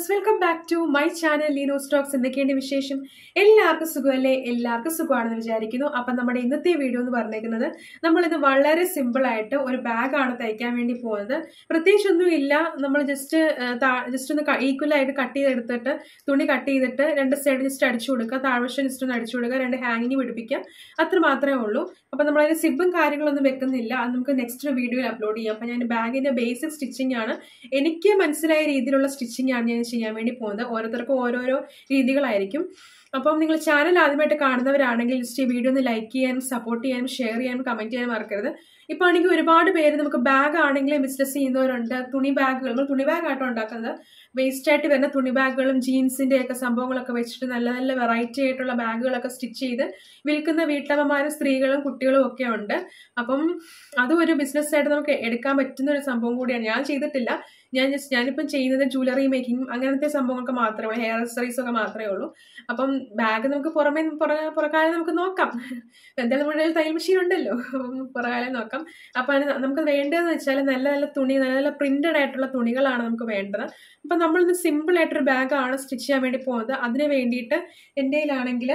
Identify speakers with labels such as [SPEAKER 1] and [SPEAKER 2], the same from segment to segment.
[SPEAKER 1] welcome back to my channel ലീനോ സ്റ്റോക്സ് എന്തൊക്കെയാണ് വിശേഷം എല്ലാവർക്കും സുഖമല്ലേ എല്ലാവർക്കും സുഖമാണെന്ന് വിചാരിക്കുന്നു അപ്പം നമ്മുടെ ഇന്നത്തെ വീഡിയോ എന്ന് പറഞ്ഞേക്കുന്നത് നമ്മളിത് വളരെ സിമ്പിൾ ആയിട്ട് ഒരു ബാഗാണ് തയ്ക്കാൻ വേണ്ടി പോകുന്നത് പ്രത്യേകിച്ചൊന്നും ഇല്ല നമ്മൾ ജസ്റ്റ് ജസ്റ്റ് ഒന്ന് ഈക്വൽ ആയിട്ട് കട്ട് ചെയ്തെടുത്തിട്ട് തുണി കട്ട് ചെയ്തിട്ട് രണ്ട് സൈഡ് ജസ്റ്റ് അടിച്ചു കൊടുക്കുക താഴ്വശം ജസ്റ്റ് ഒന്ന് അടിച്ചു കൊടുക്കുക രണ്ട് ഹാങ്ങിങ് പിടിപ്പിക്കുക അത്ര മാത്രമേ ഉള്ളൂ അപ്പം നമ്മളതിന് സിബും കാര്യങ്ങളൊന്നും വെക്കുന്നില്ല അത് നമുക്ക് നെക്സ്റ്റ് വീഡിയോയിൽ അപ്ലോഡ് ചെയ്യാം അപ്പം ഞാൻ ബാഗിൻ്റെ ബേസിക് സ്റ്റിച്ചിങ് ആണ് എനിക്ക് മനസ്സിലായ രീതിയിലുള്ള സ്റ്റിച്ചിങ് ആണ് ഞാൻ ചെയ്യാൻ വേണ്ടി പോകുന്നത് ഓരോരുത്തർക്കും ഓരോരോ രീതികളായിരിക്കും അപ്പം നിങ്ങൾ ചാനൽ ആദ്യമായിട്ട് കാണുന്നവരാണെങ്കിൽ ജസ്റ്റ് ഈ വീഡിയോ ഒന്ന് ലൈക്ക് ചെയ്യാനും സപ്പോർട്ട് ചെയ്യാനും ഷെയർ ചെയ്യാനും കമൻറ്റ് ചെയ്യാനും മറക്കരുത് ഇപ്പോൾ ആണെങ്കിൽ ഒരുപാട് പേര് നമുക്ക് ബാഗ് ആണെങ്കിലും ബിസിനസ് ചെയ്യുന്നവരുണ്ട് തുണി ബാഗുകൾ നമ്മൾ തുണി ബാഗ് ആട്ടോ ഉണ്ടാക്കുന്നത് വേസ്റ്റ് ആയിട്ട് വരുന്ന തുണി ബാഗുകളും ജീൻസിൻ്റെ ഒക്കെ സംഭവങ്ങളൊക്കെ വെച്ചിട്ട് നല്ല നല്ല വെറൈറ്റി ആയിട്ടുള്ള ബാഗുകളൊക്കെ സ്റ്റിച്ച് ചെയ്ത് വിൽക്കുന്ന വീട്ടമ്മമാരും സ്ത്രീകളും കുട്ടികളും ഒക്കെ ഉണ്ട് അപ്പം അതും ഒരു ബിസിനസ്സായിട്ട് നമുക്ക് എടുക്കാൻ പറ്റുന്ന ഒരു സംഭവം കൂടിയാണ് ഞാൻ ചെയ്തിട്ടില്ല ഞാൻ ജസ്റ്റ് ഞാനിപ്പം ചെയ്യുന്നത് ജ്വല്ലറി മേക്കിംഗ് അങ്ങനത്തെ സംഭവങ്ങളൊക്കെ മാത്രമേ ഉള്ളൂ ഹെയർ അക്സറീസ് ഒക്കെ മാത്രമേ ഉള്ളൂ അപ്പം ബാഗ് നമുക്ക് പുറമേ പുറ പുറകാലം നമുക്ക് നോക്കാം എന്തായാലും നമ്മുടെ കയ്യിൽ തയ്യൽ മെഷീൻ ഉണ്ടല്ലോ പുറകാലം നോക്കാം അപ്പം അതിന് നമുക്ക് വേണ്ടതെന്ന് വെച്ചാൽ നല്ല നല്ല തുണി നല്ല നല്ല പ്രിന്റഡ് ആയിട്ടുള്ള തുണികളാണ് നമുക്ക് വേണ്ടത് അപ്പം നമ്മളിന്ന് സിമ്പിൾ ആയിട്ടൊരു ബാഗാണ് സ്റ്റിച്ച് ചെയ്യാൻ വേണ്ടി പോകുന്നത് അതിന് വേണ്ടിയിട്ട് എൻ്റെ കയ്യിലാണെങ്കിൽ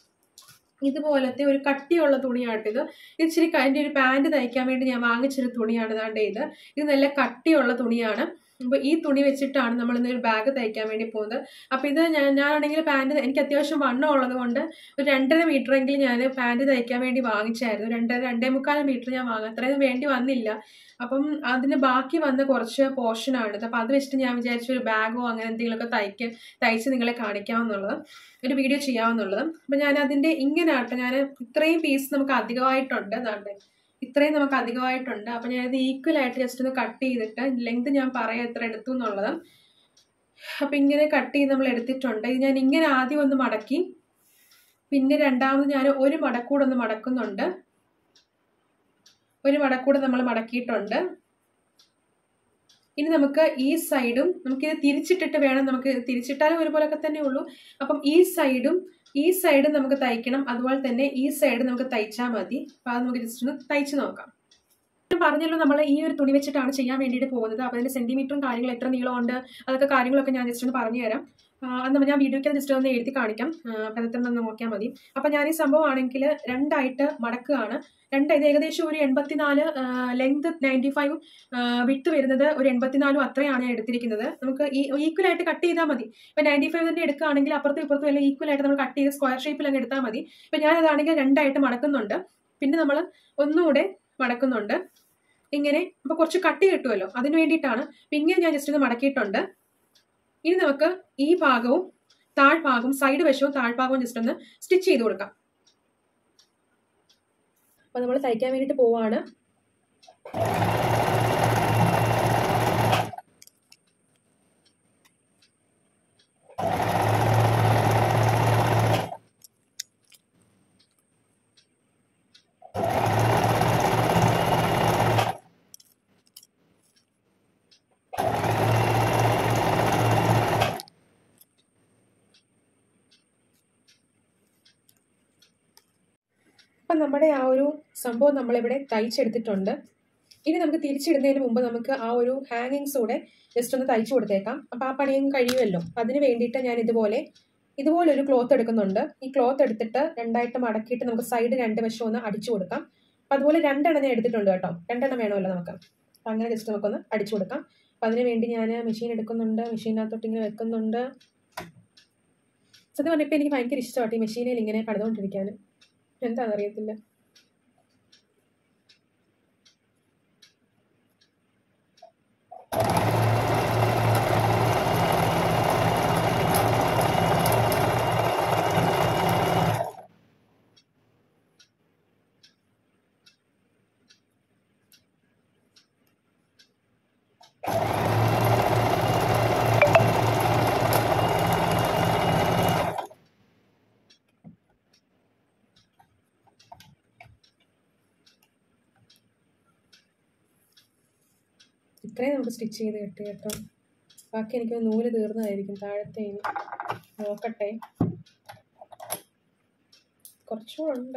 [SPEAKER 1] ഇതുപോലത്തെ ഒരു കട്ടിയുള്ള തുണിയാട്ടിത് ഇത് ഇച്ചിരി അതിൻ്റെ ഒരു പാൻറ് തയ്ക്കാൻ വേണ്ടി ഞാൻ വാങ്ങിച്ചൊരു തുണിയാണ് ഇതാണ്ട് ഇത് ഇത് നല്ല കട്ടിയുള്ള തുണിയാണ് അപ്പോൾ ഈ തുണി വെച്ചിട്ടാണ് നമ്മൾ ഇന്ന് ഒരു ബാഗ് തയ്ക്കാൻ വേണ്ടി പോകുന്നത് അപ്പോൾ ഇത് ഞാൻ ഞാനാണെങ്കിൽ പാൻറ് എനിക്ക് അത്യാവശ്യം വണ്ണം ഉള്ളത് കൊണ്ട് ഒരു രണ്ടര മീറ്റർ എങ്കിലും ഞാൻ പാൻറ് തയ്ക്കാൻ വേണ്ടി വാങ്ങിച്ചായിരുന്നു രണ്ടര രണ്ടേ മുക്കാൽ മീറ്റർ ഞാൻ വാങ്ങാം അത്രയും വേണ്ടി വന്നില്ല അപ്പം അതിന് ബാക്കി വന്ന കുറച്ച് പോർഷനാണ് അപ്പം അത് വെച്ചിട്ട് ഞാൻ വിചാരിച്ചു ഒരു ബാഗോ അങ്ങനെ എന്തെങ്കിലുമൊക്കെ തയ്ക്ക് തയ്ച്ച് നിങ്ങളെ കാണിക്കാമെന്നുള്ളത് ഒരു വീഡിയോ ചെയ്യാമെന്നുള്ളത് അപ്പം ഞാൻ അതിൻ്റെ ഇങ്ങനെ ആട്ടെ ഞാൻ ഇത്രയും പീസ് നമുക്ക് അധികമായിട്ടുണ്ട് അതാണ്ട് ഇത്രയും നമുക്ക് അധികമായിട്ടുണ്ട് അപ്പം ഞാനത് ഈക്വൽ ആയിട്ട് ജസ്റ്റ് ഒന്ന് കട്ട് ചെയ്തിട്ട് ലെങ്ത് ഞാൻ പറയാം എത്ര എടുത്തു എന്നുള്ളത് അപ്പം ഇങ്ങനെ കട്ട് ചെയ്ത് നമ്മൾ എടുത്തിട്ടുണ്ട് ഇത് ഞാൻ ഇങ്ങനെ ആദ്യം ഒന്ന് മടക്കി പിന്നെ രണ്ടാമത് ഞാൻ ഒരു മടക്കൂടെ ഒന്ന് മടക്കുന്നുണ്ട് ഒരു മടക്കൂടെ നമ്മൾ മടക്കിയിട്ടുണ്ട് ഇനി നമുക്ക് ഈ സൈഡും നമുക്കിത് തിരിച്ചിട്ടിട്ട് വേണം നമുക്ക് തിരിച്ചിട്ടാലും ഒരുപോലൊക്കെ തന്നെ ഉള്ളൂ അപ്പം ഈ സൈഡും ഈ സൈഡ് നമുക്ക് തയ്ക്കണം അതുപോലെ തന്നെ ഈ സൈഡ് നമുക്ക് തയ്ച്ചാൽ മതി അപ്പോൾ അത് നമുക്ക് ജസ്റ്റ് ഒന്ന് തയ്ച്ച് നോക്കാം പറഞ്ഞല്ലോ നമ്മൾ ഈ ഒരു തുണി വെച്ചിട്ടാണ് ചെയ്യാൻ വേണ്ടിയിട്ട് പോകുന്നത് അപ്പോൾ അതിൻ്റെ സെൻറ്റിമീറ്ററും കാര്യങ്ങളും എത്ര നീളമുണ്ട് അതൊക്കെ കാര്യങ്ങളൊക്കെ ഞാൻ ജസ്റ്റ് ഒന്ന് പറഞ്ഞു തരാം അന്ന് ഞാൻ വീഡിയോയ്ക്ക് ജസ്റ്റ് ഒന്ന് എഴുതി കാണിക്കാം അപ്പം അതെത്ര ഒന്ന് നോക്കിയാൽ മതി അപ്പം ഞാൻ ഈ സംഭവം ആണെങ്കിൽ രണ്ടായിട്ട് മടക്കുകയാണ് രണ്ട് ഇത് ഏകദേശം ഒരു എൺപത്തിനാല് ലെങ്ത് നയൻറ്റി ഫൈവ് വിട്ട് വരുന്നത് ഒരു എൺപത്തിനാലും അത്രയാണ് ഞാൻ എടുത്തിരിക്കുന്നത് നമുക്ക് ഈ ഈക്വൽ ആയിട്ട് കട്ട് ചെയ്താൽ മതി ഇപ്പം നയൻറ്റി ഫൈവ് തന്നെ എടുക്കുകയാണെങ്കിൽ അപ്പുറത്തും ഇപ്പുറത്തും എല്ലാം ഈക്വൽ ആയിട്ട് നമ്മൾ കട്ട് ചെയ്ത് സ്ക്വയർ ഷേപ്പിൽ അങ്ങ് എടുത്താൽ മതി ഇപ്പം ഞാനതാണെങ്കിൽ രണ്ടായിട്ട് മടക്കുന്നുണ്ട് പിന്നെ നമ്മൾ ഒന്നുകൂടെ മടക്കുന്നുണ്ട് ഇങ്ങനെ അപ്പോൾ കുറച്ച് കട്ടി കിട്ടുമല്ലോ അതിന് വേണ്ടിയിട്ടാണ് അപ്പം ഇങ്ങനെ ഞാൻ ജസ്റ്റ് ഒന്ന് മടക്കിയിട്ടുണ്ട് ഇനി നമുക്ക് ഈ ഭാഗവും താഴ്ഭാഗവും സൈഡ് വശവും താഴ്ഭാഗവും ജസ്റ്റ് ഒന്ന് സ്റ്റിച്ച് ചെയ്ത് കൊടുക്കാം അപ്പോൾ നമ്മൾ തയ്ക്കാൻ വേണ്ടിയിട്ട് പോവാണ് അപ്പം നമ്മുടെ ആ ഒരു സംഭവം നമ്മളിവിടെ തയ്ച്ചെടുത്തിട്ടുണ്ട് ഇനി നമുക്ക് തിരിച്ചിടുന്നതിന് മുമ്പ് നമുക്ക് ആ ഒരു ഹാങ്ങിങ്സ് കൂടെ ജസ്റ്റ് ഒന്ന് തയ്ച്ചു കൊടുത്തേക്കാം അപ്പോൾ ആ പണിയും കഴിയുമല്ലോ അതിന് വേണ്ടിയിട്ട് ഞാൻ ഇതുപോലെ ഇതുപോലെ ഒരു ക്ലോത്ത് എടുക്കുന്നുണ്ട് ഈ ക്ലോത്ത് എടുത്തിട്ട് രണ്ടായിട്ട് മടക്കിയിട്ട് നമുക്ക് സൈഡ് രണ്ട് വശം ഒന്ന് അടിച്ചു കൊടുക്കാം അപ്പോൾ അതുപോലെ രണ്ടെണ്ണം ഞാൻ എടുത്തിട്ടുണ്ട് കേട്ടോ രണ്ടെണ്ണം വേണമല്ലോ നമുക്ക് അപ്പം അങ്ങനെ ജസ്റ്റ് നമുക്കൊന്ന് അടിച്ചു കൊടുക്കാം അപ്പം അതിന് വേണ്ടി ഞാൻ മെഷീൻ എടുക്കുന്നുണ്ട് മെഷീനകത്തോട്ട് ഇങ്ങനെ വെക്കുന്നുണ്ട് സത്യം പറഞ്ഞപ്പോൾ എനിക്ക് ഭയങ്കര ഇഷ്ടമായിട്ട് ഈ മെഷീനിൽ ഇങ്ങനെ പണിതുകൊണ്ടിരിക്കാൻ എന്താണെന്ന് അറിയത്തില്ല ഇത്രയും നമുക്ക് സ്റ്റിച്ച് ചെയ്ത് കിട്ടി കേട്ടോ ബാക്കി എനിക്ക് നൂല് തീർന്നതായിരിക്കും താഴത്തെ നോക്കട്ടെ കുറച്ചുകൂടെ ഉണ്ട്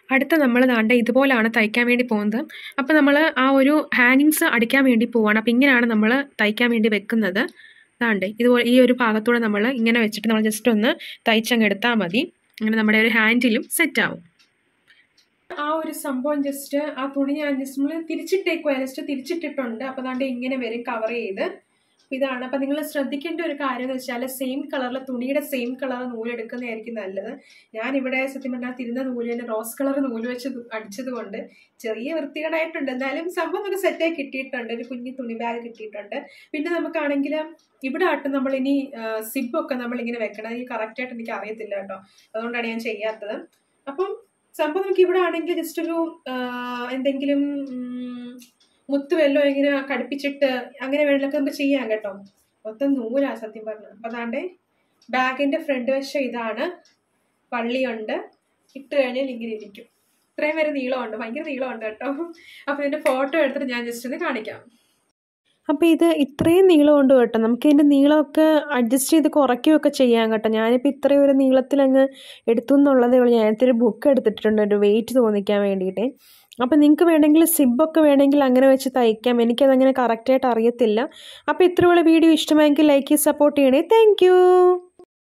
[SPEAKER 1] അടുത്ത നമ്മൾ ദാണ്ട ഇതുപോലാണ് തയ്ക്കാൻ വേണ്ടി പോകുന്നത് അപ്പോൾ നമ്മൾ ആ ഒരു ഹാങ്ങിങ്സ് അടിക്കാൻ വേണ്ടി പോവാണ് അപ്പോൾ ഇങ്ങനെയാണ് നമ്മൾ തയ്ക്കാൻ വേണ്ടി വെക്കുന്നത് ദാണ്ടേ ഇതുപോലെ ഈ ഒരു ഭാഗത്തൂടെ നമ്മൾ ഇങ്ങനെ വെച്ചിട്ട് നമ്മൾ ജസ്റ്റ് ഒന്ന് തയ്ച്ചങ്ങ് എടുത്താൽ മതി അങ്ങനെ നമ്മുടെ ഒരു ഹാൻഡിലും സെറ്റ് ആവും ആ ഒരു സംഭവം ജസ്റ്റ് ആ തുണി ഞാൻ ജസ്റ്റ് നമ്മൾ തിരിച്ചിട്ടേക്കുവാ ജസ്റ്റ് തിരിച്ചിട്ടിട്ടുണ്ട് അപ്പോൾ ദാണ്ട് ഇങ്ങനെ വരും കവർ ചെയ്ത് ഇതാണ് അപ്പം നിങ്ങൾ ശ്രദ്ധിക്കേണ്ട ഒരു കാര്യം എന്ന് വെച്ചാൽ സെയിം കളറിൽ തുണിയുടെ സെയിം കളർ നൂലെടുക്കുന്നതായിരിക്കും നല്ലത് ഞാനിവിടെ സത്യം പറഞ്ഞാൽ തിരുന്ന നൂല് തന്നെ റോസ് കളർ നൂല് വെച്ച് അടിച്ചത് കൊണ്ട് ചെറിയ വൃത്തികേടായിട്ടുണ്ട് എന്തായാലും സംഭവം നമുക്ക് സെറ്റായി കിട്ടിയിട്ടുണ്ട് ഒരു കുഞ്ഞു തുണി ബാഗ് കിട്ടിയിട്ടുണ്ട് പിന്നെ നമുക്കാണെങ്കിൽ ഇവിടെ ആട്ട് നമ്മൾ ഇനി സിബൊക്കെ നമ്മളിങ്ങനെ വെക്കണം ഈ കറക്റ്റായിട്ട് എനിക്ക് അറിയത്തില്ല കേട്ടോ അതുകൊണ്ടാണ് ഞാൻ ചെയ്യാത്തത് അപ്പം സംഭവം നമുക്ക് ഇവിടെ ആണെങ്കിൽ ജസ്റ്റ് ഒരു എന്തെങ്കിലും മുത്ത് വെല്ലോ ഇങ്ങനെ കടുപ്പിച്ചിട്ട് അങ്ങനെ വേണമെങ്കിലൊക്കെ നമുക്ക് ചെയ്യാം കേട്ടോ മൊത്തം നൂലാ സത്യം പറഞ്ഞു അപ്പം അതാണ്ട് ബാഗിന്റെ ഫ്രണ്ട് വശം ഇതാണ് പള്ളിയുണ്ട് ഇട്ട് കഴിഞ്ഞാൽ ഇങ്ങനെ ഇരിക്കും ഇത്രയും വരെ നീളമുണ്ട് ഭയങ്കര നീളമുണ്ട് കേട്ടോ അപ്പം ഇതിന്റെ ഫോട്ടോ എടുത്തിട്ട് ഞാൻ ജസ്റ്റ് ഒന്ന് കാണിക്കാം അപ്പോൾ ഇത് ഇത്രയും നീളമുണ്ട് കേട്ടോ നമുക്ക് ഇതിൻ്റെ നീളമൊക്കെ അഡ്ജസ്റ്റ് ചെയ്ത് കുറയ്ക്കുകയൊക്കെ ചെയ്യാം കേട്ടോ ഞാനിപ്പോൾ ഇത്രയും ഒരു നീളത്തിൽ അങ്ങ് എടുത്തു എന്നുള്ളതേ ഉള്ളൂ ഞാനത്തെ ഒരു ബുക്ക് എടുത്തിട്ടുണ്ട് ഒരു വെയിറ്റ് തോന്നിക്കാൻ വേണ്ടിയിട്ട് അപ്പോൾ നിങ്ങൾക്ക് വേണമെങ്കിൽ സിബൊക്കെ വേണമെങ്കിൽ അങ്ങനെ വെച്ച് തയ്ക്കാം എനിക്കതങ്ങനെ കറക്റ്റായിട്ട് അറിയത്തില്ല അപ്പോൾ ഇത്രയുള്ള വീഡിയോ ഇഷ്ടമായെങ്കിൽ ലൈക്ക് സപ്പോർട്ട് ചെയ്യണേ താങ്ക്